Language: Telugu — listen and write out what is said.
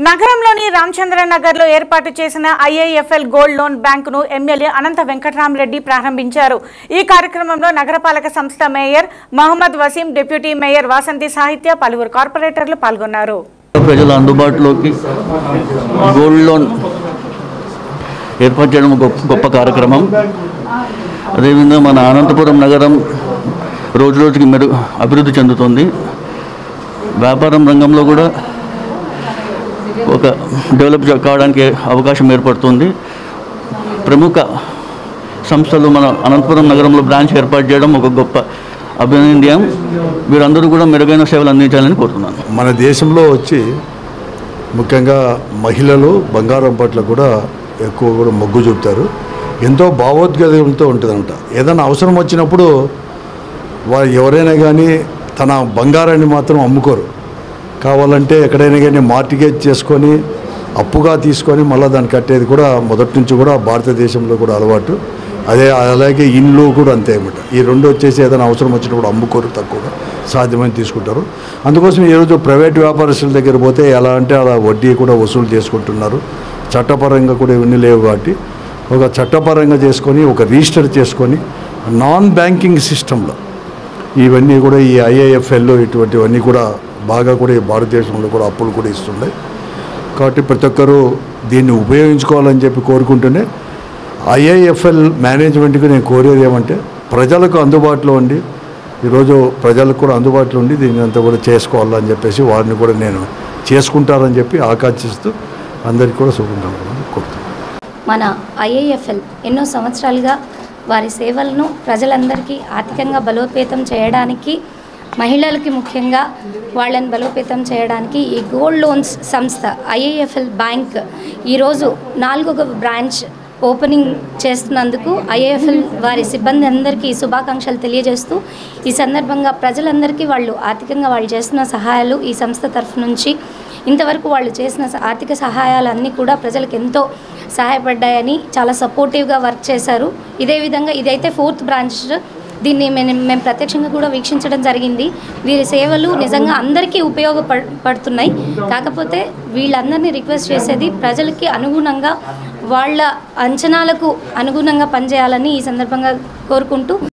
నగరంలోని రామచంద్ర నగర్లో ఏర్పాటు చేసిన ఐఐఎఫ్ఎల్ గోల్డ్ లోన్ బ్యాంకును ఎమ్మెల్యే అనంత వెంకటరామరెడ్డి ప్రారంభించారు ఈ కార్యక్రమంలో నగరపాలక సంస్థ mayor Mohammed Waseem deputy mayor Vasanthi Sahitya పలువురు కార్పొరేటర్లు పాల్గొన్నారు ప్రజల అందుబాటులోకి గోల్డ్ లోన్ ఏర్పాటు చేయడం ఒక గొప్ప గొప్ప కార్యక్రమం అదేవిధంగా మన అనంతపురం నగరం రోజు రోజుకి మెరుగు అభివృద్ధి చెందుతుంది వ్యాపారం రంగంలో కూడా ఒక డెవలప్ కావడానికి అవకాశం ఏర్పడుతుంది ప్రముఖ సంస్థలు మన అనంతపురం నగరంలో బ్రాంచ్ ఏర్పాటు చేయడం ఒక గొప్ప అభినందనీయం వీరందరూ కూడా మెరుగైన సేవలు అందించాలని కోరుతున్నాను మన దేశంలో వచ్చి ముఖ్యంగా మహిళలు బంగారం పట్ల కూడా ఎక్కువ కూడా మొగ్గు చూపుతారు ఎంతో భావోద్వేగంతో ఉంటుందంట ఏదైనా అవసరం వచ్చినప్పుడు వారు ఎవరైనా కానీ తన బంగారాన్ని మాత్రం అమ్ముకోరు కావాలంటే ఎక్కడైనా కానీ మార్టిగేజ్ చేసుకొని అప్పుగా తీసుకొని మళ్ళీ దాన్ని కట్టేది కూడా మొదటి నుంచి కూడా భారతదేశంలో కూడా అలవాటు అదే అలాగే ఇండ్లు కూడా అంతే అనమాట ఈ రెండు వచ్చేసి ఏదైనా అవసరం వచ్చినప్పుడు అమ్ముకోరు తక్కువగా సాధ్యమని తీసుకుంటారు అందుకోసం ఈరోజు ప్రైవేట్ వ్యాపారస్తుల దగ్గర పోతే ఎలా అంటే అలా వడ్డీ కూడా వసూలు చేసుకుంటున్నారు చట్టపరంగా కూడా ఇవన్నీ లేవు కాబట్టి ఒక చట్టపరంగా చేసుకొని ఒక రిజిస్టర్ చేసుకొని నాన్ బ్యాంకింగ్ సిస్టంలో ఇవన్నీ కూడా ఈ ఐఏఎఫ్ఎల్ ఇటువంటివన్నీ కూడా బాగా కూడా ఈ భారతదేశంలో కూడా అప్పులు కూడా ఇస్తున్నాయి కాబట్టి ప్రతి ఒక్కరూ దీన్ని ఉపయోగించుకోవాలని చెప్పి కోరుకుంటూనే ఐఐఎఫ్ఎల్ మేనేజ్మెంట్కి నేను కోరేది ఏమంటే ప్రజలకు అందుబాటులో ఉండి ఈరోజు ప్రజలకు కూడా అందుబాటులో ఉండి దీన్ని అంతా కూడా చేసుకోవాలని చెప్పేసి వారిని కూడా నేను చేసుకుంటారని చెప్పి ఆకాంక్షిస్తూ అందరికీ కూడా శుభంగా కోరుతున్నాను మన ఐఏఎఫ్ఎల్ ఎన్నో సంవత్సరాలుగా వారి సేవలను ప్రజలందరికీ ఆర్థికంగా బలోపేతం చేయడానికి మహిళలకి ముఖ్యంగా వాళ్ళని బలోపేతం చేయడానికి ఈ గోల్డ్ లోన్స్ సంస్థ ఐఏఎఫ్ఎల్ బ్యాంక్ ఈరోజు నాలుగవ బ్రాంచ్ ఓపెనింగ్ చేస్తున్నందుకు ఐఏఎఫ్ఎల్ వారి సిబ్బంది అందరికీ శుభాకాంక్షలు తెలియజేస్తూ ఈ సందర్భంగా ప్రజలందరికీ వాళ్ళు ఆర్థికంగా వాళ్ళు చేస్తున్న సహాయాలు ఈ సంస్థ తరఫు నుంచి ఇంతవరకు వాళ్ళు చేసిన స- ఆర్థిక సహాయాలన్నీ కూడా ప్రజలకు ఎంతో సహాయపడ్డాయని చాలా సపోర్టివ్గా వర్క్ చేశారు ఇదే విధంగా ఇదైతే ఫోర్త్ బ్రాంచ్ దీన్ని మేము మేము ప్రత్యక్షంగా కూడా వీక్షించడం జరిగింది వీరి సేవలు నిజంగా అందరికీ ఉపయోగపడ పడుతున్నాయి కాకపోతే వీళ్ళందరినీ రిక్వెస్ట్ చేసేది ప్రజలకి అనుగుణంగా వాళ్ళ అంచనాలకు అనుగుణంగా పనిచేయాలని ఈ సందర్భంగా కోరుకుంటూ